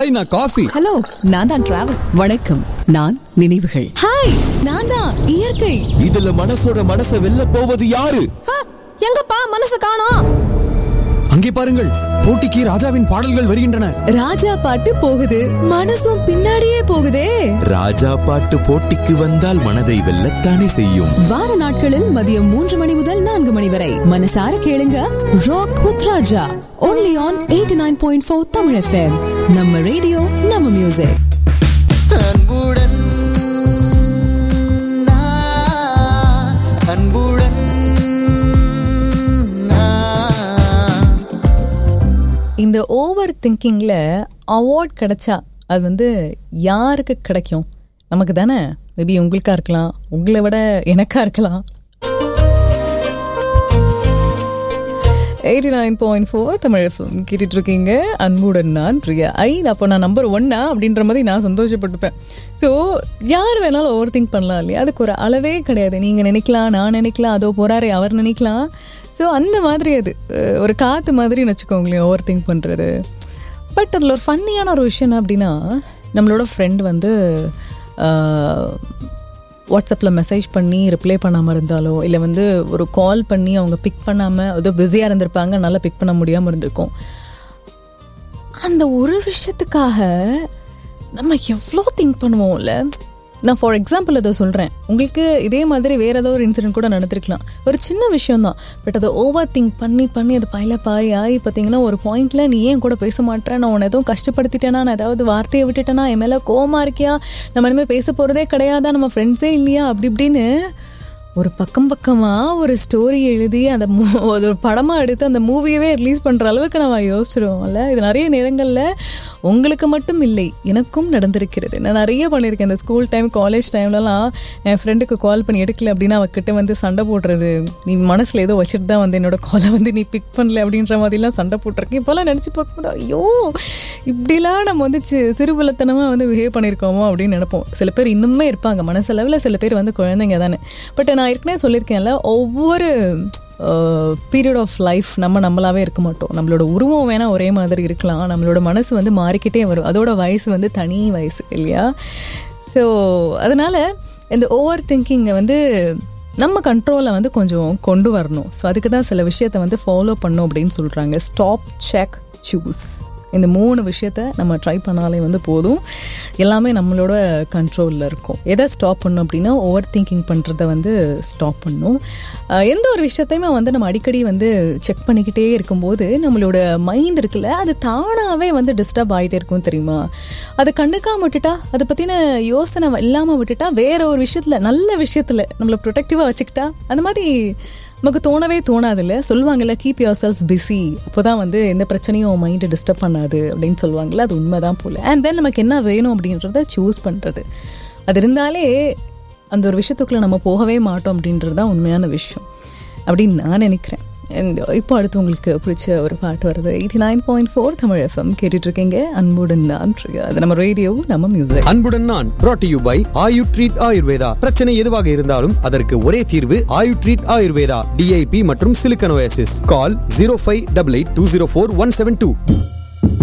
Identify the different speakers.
Speaker 1: Hi நான் coffee
Speaker 2: hello நான் தான் டிராவல் வணக்கம் நான் நினைவுகள் ஹாய் நான் தான் இயற்கை
Speaker 1: இதுல மனசோட மனசை வெல்ல போவது யாரு
Speaker 2: ஹ, எங்கப்பா மனசு காணோம்
Speaker 1: அங்கே பாருங்கள் போட்டிக்கு ராஜாவின் பாடல்கள் வருகின்றன
Speaker 2: ராஜா பாட்டு போகுது மனசும் பின்னாடியே போகுதே
Speaker 1: ராஜா பாட்டு போட்டிக்கு வந்தால் மனதை வெல்லத்தானே செய்யும்
Speaker 2: வார நாட்களில் மதியம் மூன்று மணி முதல் நான்கு மணி வரை மனசார கேளுங்க rock with Raja only on eighty nine point four Tamil FM நம்ம ரேடியோ நம்ம மியூசிக்
Speaker 3: அன்புடன் நான், அன்புடன் நான்.
Speaker 4: இந்த ஓவர் திங்கிங்ல அவார்ட் கிடைச்சா அது வந்து யாருக்கு கிடைக்கும் நமக்கு தானே மேபி உங்களுக்கா இருக்கலாம் உங்களை விட எனக்கா இருக்கலாம் eighty nine point four Tamil FM கேட்டுட்டு இருக்கீங்க அன்புடன் நான் பிரியா ஐ அப்போ நான் நம்பர் ஒன்னா அப்படின்ற மாதிரி நான் சந்தோஷப்பட்டுப்பேன் ஸோ யார் வேணாலும் ஓவர் திங்க் பண்ணலாம் இல்லையா அதுக்கு ஒரு அளவே கிடையாது நீங்கள் நினைக்கலாம் நான் நினைக்கலாம் அதோ போறாரே அவர் நினைக்கலாம் ஸோ அந்த மாதிரி அது அஹ், ஒரு காற்று மாதிரின்னு வச்சுக்கோங்களேன் ஓவர் திங்க் பண்ணுறது பட் அதில் ஒரு ஃபன்னியான ஒரு விஷயம் என்ன அப்படின்னா நம்மளோட ஃப்ரெண்ட் வந்து வாட்ஸ்அப்பில் மெசேஜ் பண்ணி ரிப்ளை பண்ணாமல் இருந்தாலோ இல்லை வந்து ஒரு கால் பண்ணி அவங்க பிக் பண்ணாமல் ஏதோ பிஸியாக இருந்திருப்பாங்க நல்லா பிக் பண்ண முடியாமல் இருந்திருக்கும் அந்த ஒரு விஷயத்துக்காக நம்ம எவ்வளோ திங்க் பண்ணுவோம்ல நான் ஃபார் எக்ஸாம்பிள் அதை சொல்கிறேன் உங்களுக்கு இதே மாதிரி வேற ஏதோ ஒரு இன்சிடென்ட் கூட நடந்திருக்கலாம் ஒரு சின்ன விஷயம் தான் பட் அதை ஓவர் திங்க் பண்ணி பண்ணி அது பயில பாய் ஆகி பார்த்தீங்கன்னா ஒரு பாயிண்ட்ல நீ ஏன் கூட பேச மாட்டேன் நான் உன்னை எதுவும் கஷ்டப்படுத்திட்டேனா நான் ஏதாவது வார்த்தையை விட்டுட்டேனா என் மேலே கோவமா இருக்கியா நம்ம இனிமேல் பேச போகிறதே கிடையாதா நம்ம ஃப்ரெண்ட்ஸே இல்லையா அப்படி இப்படின்னு ஒரு பக்கம் பக்கமாக ஒரு ஸ்டோரி எழுதி அந்த மூ- அது ஒரு படமாக எடுத்து அந்த மூவியவே ரிலீஸ் பண்ணுற அளவுக்கு நம்ம யோசிச்சிருவோம்ல இது நிறைய நேரங்களில் உங்களுக்கு மட்டும் இல்லை எனக்கும் நடந்திருக்கிறது நான் நிறைய பண்ணியிருக்கேன் இந்த ஸ்கூல் டைம் காலேஜ் டைம்லலாம் என் ஃப்ரெண்டுக்கு கால் பண்ணி எடுக்கல அப்படின்னா அவகிட்ட வந்து சண்டை போடுறது நீ மனசில் ஏதோ வச்சுட்டு தான் வந்து என்னோட காலை வந்து நீ பிக் பண்ணல அப்படின்ற மாதிரிலாம் சண்டை போட்டிருக்கேன் இப்போல்லாம் நினச்சி பார்க்கும்போது ஐயோ இப்படிலாம் நம்ம வந்து சி- சிறுபுலத்தனமாக வந்து பிஹேவ் பண்ணியிருக்கோமோ அப்படின்னு நினைப்போம் சில பேர் இன்னுமே இருப்பாங்க மனசளவில் சில பேர் வந்து குழந்தைங்க தானே பட் நான் ஏற்கனவே சொல்லியிருக்கேன்ல ஒவ்வொரு பீரியட் ஆஃப் லைஃப் நம்ம நம்மளாவே இருக்க மாட்டோம் நம்மளோட உருவம் வேணால் ஒரே மாதிரி இருக்கலாம் நம்மளோட மனசு வந்து மாறிக்கிட்டே வரும் அதோட வயசு வந்து தனி வயசு இல்லையா ஸோ அதனால இந்த ஓவர் திங்கிங்கை வந்து நம்ம கண்ட்ரோலை வந்து கொஞ்சம் கொண்டு வரணும் ஸோ அதுக்கு தான் சில விஷயத்தை வந்து ஃபாலோ பண்ணும் அப்படின்னு சொல்கிறாங்க ஸ்டாப் செக் சூஸ் இந்த மூணு விஷயத்த நம்ம ட்ரை பண்ணாலே வந்து போதும் எல்லாமே நம்மளோட கண்ட்ரோலில் இருக்கும் எதை ஸ்டாப் பண்ணும் அப்படின்னா ஓவர் திங்கிங் பண்ணுறத வந்து ஸ்டாப் பண்ணும் அஹ் எந்த ஒரு விஷயத்தையுமே வந்து நம்ம அடிக்கடி வந்து செக் பண்ணிக்கிட்டே இருக்கும்போது நம்மளோட மைண்ட் இருக்குல்ல அது தானாகவே வந்து டிஸ்டர்ப் ஆகிட்டே இருக்கும் தெரியுமா அதை கண்டுக்காம விட்டுட்டா அதை பற்றின யோசனை இல்லாமல் விட்டுட்டா வேற ஒரு விஷயத்தில் நல்ல விஷயத்தில் நம்மளை ப்ரொடெக்டிவாக வச்சுக்கிட்டா அந்த மாதிரி நமக்கு தோணவே தோணாதுல்ல சொல்லுவாங்கல்ல கீப் யுவர் செல்ஃப் பிஸி அப்போதான் வந்து எந்த பிரச்சனையும் மைண்டை டிஸ்டர்ப் பண்ணாது அப்படின்னு சொல்லுவாங்கல்ல அது உண்மைதான் போல அண்ட் தென் நமக்கு என்ன வேணும் அப்படின்றத சூஸ் பண்ணுறது அது இருந்தாலே அந்த ஒரு விஷயத்துக்குள்ள நம்ம போகவே மாட்டோம் அப்படின்றது தான் உண்மையான விஷயம் அப்படின்னு நான் நினைக்கிறேன் அண்ட் இப்போ அடுத்து உங்களுக்கு பிடிச்ச ஒரு பாட்டு வருது eighty nine point four Tamil FM கேட்டுட்டு இருக்கீங்க அன்புடன் நான் பிரியா. அது நம்ம ரேடியோ நம்ம மியூசிக்
Speaker 1: அன்புடன் நான் brought to you by Ayu treat Ayurveda பிரச்சனை எதுவாக இருந்தாலும் அதற்கு ஒரே தீர்வு ஆயு ட்ரீட் ஆயுர்வேதா டிஐபி மற்றும் சிலிக்கனோசிஸ் call zero five double eight two zero four one seven two